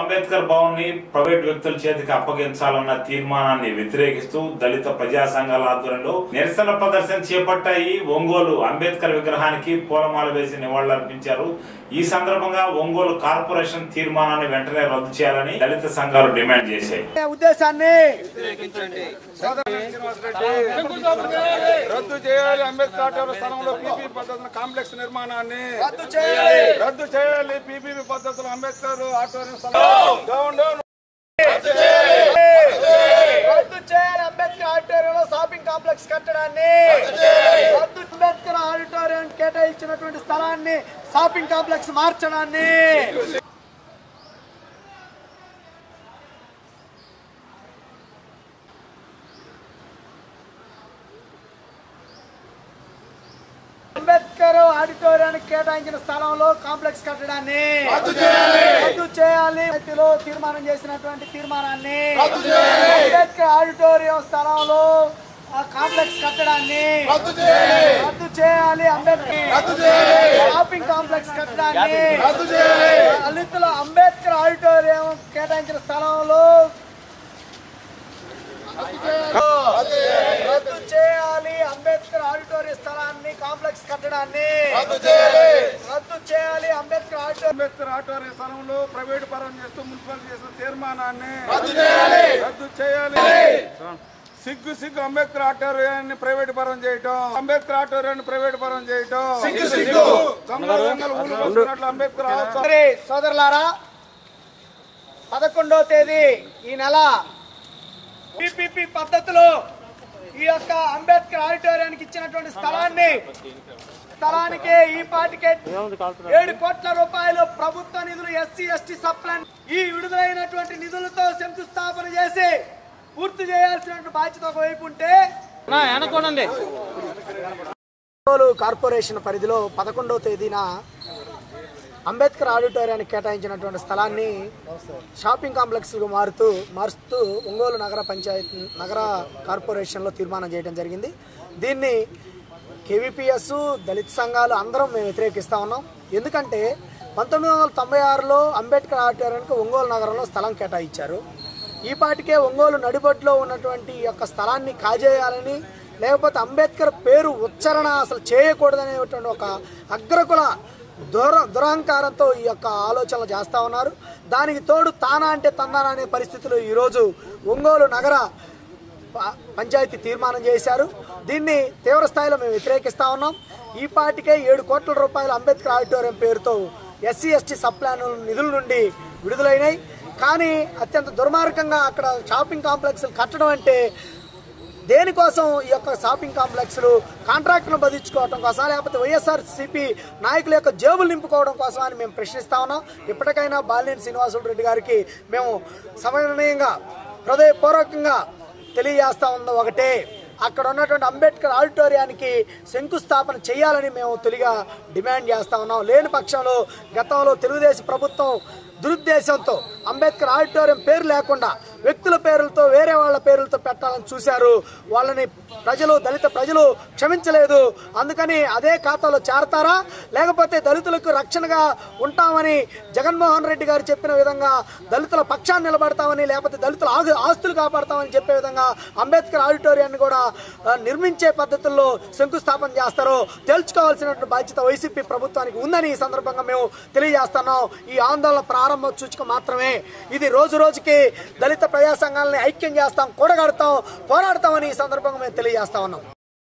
అంబేద్కర్ భవన్ ని ప్రైవేట్ వ్యక్తుల చేతికి అప్పగించాలన్న తీర్మానాన్ని వ్యతిరేకిస్తూ దళిత ప్రజా సంఘాల ఆధ్వర్యంలో నిరసన ప్రదర్శన చేపట్టాయి ఒంగోలు అంబేద్కర్ విగ్రహానికి పూలమాల వేసి నివాళులర్పించారు ఈ సందర్భంగా ఒంగోలు కార్పొరేషన్ తీర్మానాన్ని వెంటనే రద్దు చేయాలని దళిత సంఘాలు డిమాండ్ చేశాయి ఉద్దేశాన్ని రద్దు చేయాలి అంబేద్కర్ ఆటోల స్థలంలో పీపీ పద్ధతుల కాంప్లెక్స్ నిర్మాణాన్ని రద్దు చేయాలి రద్దు చేయాలి పీపీపీ పద్ధతులు అంబేద్కర్ ఆటోరియం స్థలం డౌన్ డౌన్ రద్దు చేయాలి అంబేద్కర్ ఆడిటోరియంలో షాపింగ్ కాంప్లెక్స్ కట్టడాన్ని రద్దు అంబేద్కర్ ఆడిటోరియం కేటాయించినటువంటి స్థలాన్ని షాపింగ్ కాంప్లెక్స్ మార్చడాన్ని అంబేద్కర్ ఆడిటోరియానికి కేటాయించిన స్థలంలో కాంప్లెక్స్ కట్టడాన్ని రద్దు చేయాలి సమితిలో తీర్మానం చేసినటువంటి తీర్మానాన్ని అంబేద్కర్ ఆడిటోరియం స్థలంలో ఆ కాంప్లెక్స్ కట్టడాన్ని రద్దు చేయాలి అంబేద్కర్ షాపింగ్ కాంప్లెక్స్ కట్టడాన్ని దళితుల అంబేద్కర్ ఆడిటోరియం కేటాయించిన స్థలంలో రద్దు చేయాలి అంబేద్కర్ ఆడిటోరియం స్థలాన్ని కాంప్లెక్స్ కట్టడాన్ని రద్దు చేయాలి అంబేద్కర్ ఆడిటోరియం అంబేద్కర్ ఆటోరియం స్థలంలో ప్రైవేట్ పరం చేస్తూ మున్సిపల్ చేసిన తీర్మానాన్ని రద్దు చేయాలి సిగ్గు సిగ్గు అంబేద్కర్ ఆటోరియాన్ని ప్రైవేట్ పరం చేయటం అంబేద్కర్ ఆటోరియాన్ని ప్రైవేట్ పరం చేయటం దొంగలు దొంగలు ఊళ్ళు పోస్తున్నట్లు అంబేద్కర్ ఆటో- సోదరి సోదరులారా పదకొండవ తేదీ ఈ నెల పిపిపి పద్ధతిలో ఈ యొక్క అంబేద్కర్ ఆడిటోరియానికి ఇచ్చినటువంటి స్థలాన్ని స్థలానికి ఈ పాటికే ఏడు కోట్ల రూపాయలు ప్రభుత్వ నిధులు ఎస్సీ ఎస్టీ సప్లాన్ ఈ విడుదలైనటువంటి నిధులతో శంకుస్థాపన చేసి పూర్తి చేయాల్సినటువంటి బాధ్యత ఒకవైపు ఉంటే కార్పొరేషన్ పరిధిలో పదకొండవ తేదీన అంబేద్కర్ ఆడిటోరియానికి కేటాయించినటువంటి స్థలాన్ని షాపింగ్ కాంప్లెక్స్గా మారుతూ మారుస్తూ ఒంగోలు నగర పంచాయతీ నగర కార్పొరేషన్లో తీర్మానం చేయడం జరిగింది దీన్ని కేవీపీఎస్ దళిత సంఘాలు అందరం మేము వ్యతిరేకిస్తా ఉన్నాం ఎందుకంటే పంతొమ్మిది వందల తొంభై ఆరులో అంబేద్కర్ ఆడిటోరియానికి ఒంగోలు నగరంలో స్థలం కేటాయించారు ఈ పాటికే ఒంగోలు నడిబొడ్లో ఉన్నటువంటి ఈ యొక్క స్థలాన్ని కాజేయాలని లేకపోతే అంబేద్కర్ పేరు ఉచ్చారణ అసలు చేయకూడదనేటువంటి ఒక అగ్రకుల దుర దురహంకారంతో ఈ యొక్క ఆలోచనలు చేస్తూ ఉన్నారు దానికి తోడు తానా అంటే తందానా అనే పరిస్థితులు ఈరోజు ఒంగోలు నగర ప- పంచాయతీ తీర్మానం చేశారు దీన్ని తీవ్ర స్థాయిలో మేము వ్యతిరేకిస్తా ఉన్నాం ఈ పాటికే ఏడు కోట్ల రూపాయల అంబేద్కర్ ఆడిటోరియం పేరుతో ఎస్సీ ఎస్టీ సప్లాన్ నిధుల నుండి విడుదలైనాయి కానీ అత్యంత దుర్మార్గంగా అక్కడ షాపింగ్ కాంప్లెక్స్లు కట్టడం అంటే దేనికోసం ఈ యొక్క షాపింగ్ కాంప్లెక్స్లు కాంట్రాక్టులను బదించుకోవడం కోసం లేకపోతే వైఎస్ఆర్ సిపి నాయకుల యొక్క జేబులు నింపుకోవడం కోసం అని మేము ప్రశ్నిస్తా ఉన్నాం ఇప్పటికైనా బాలినేని శ్రీనివాసులు రెడ్డి గారికి మేము సమన్వయంగా హృదయపూర్వకంగా తెలియజేస్తా ఉన్న ఒకటే అక్కడ ఉన్నటువంటి అంబేద్కర్ ఆడిటోరియానికి శంకుస్థాపన చేయాలని మేము తొలిగా డిమాండ్ చేస్తా ఉన్నాం లేని పక్షంలో గతంలో తెలుగుదేశం ప్రభుత్వం దురుద్దేశంతో అంబేద్కర్ ఆడిటోరియం పేరు లేకుండా వ్యక్తుల పేర్లతో వేరే వాళ్ళ పేర్లతో పెట్టాలని చూశారు వాళ్ళని ప్రజలు దళిత ప్రజలు క్షమించలేదు అందుకని అదే ఖాతాలో చేరతారా లేకపోతే దళితులకు రక్షణగా ఉంటామని జగన్మోహన్ రెడ్డి గారు చెప్పిన విధంగా దళితుల పక్షాన్ని నిలబడతామని లేకపోతే దళితుల ఆగు- ఆస్తులు కాపాడతామని చెప్పే విధంగా అంబేద్కర్ ఆడిటోరియాన్ని కూడా ఆ, నిర్మించే పద్ధతుల్లో శంకుస్థాపన చేస్తారో తెలుసుకోవాల్సినటువంటి బాధ్యత వైసీపీ ప్రభుత్వానికి ఉందని ఈ సందర్భంగా మేము తెలియజేస్తున్నాం ఈ ఆందోళన ప్రారంభ సూచిక మాత్రమే ఇది రోజు రోజుకి దళిత ప్రజా సంఘాలని ఐక్యం చేస్తాం కూడగడతాం పోరాడతామని ఈ సందర్భంగా మేము తెలియజేస్తా ఉన్నాం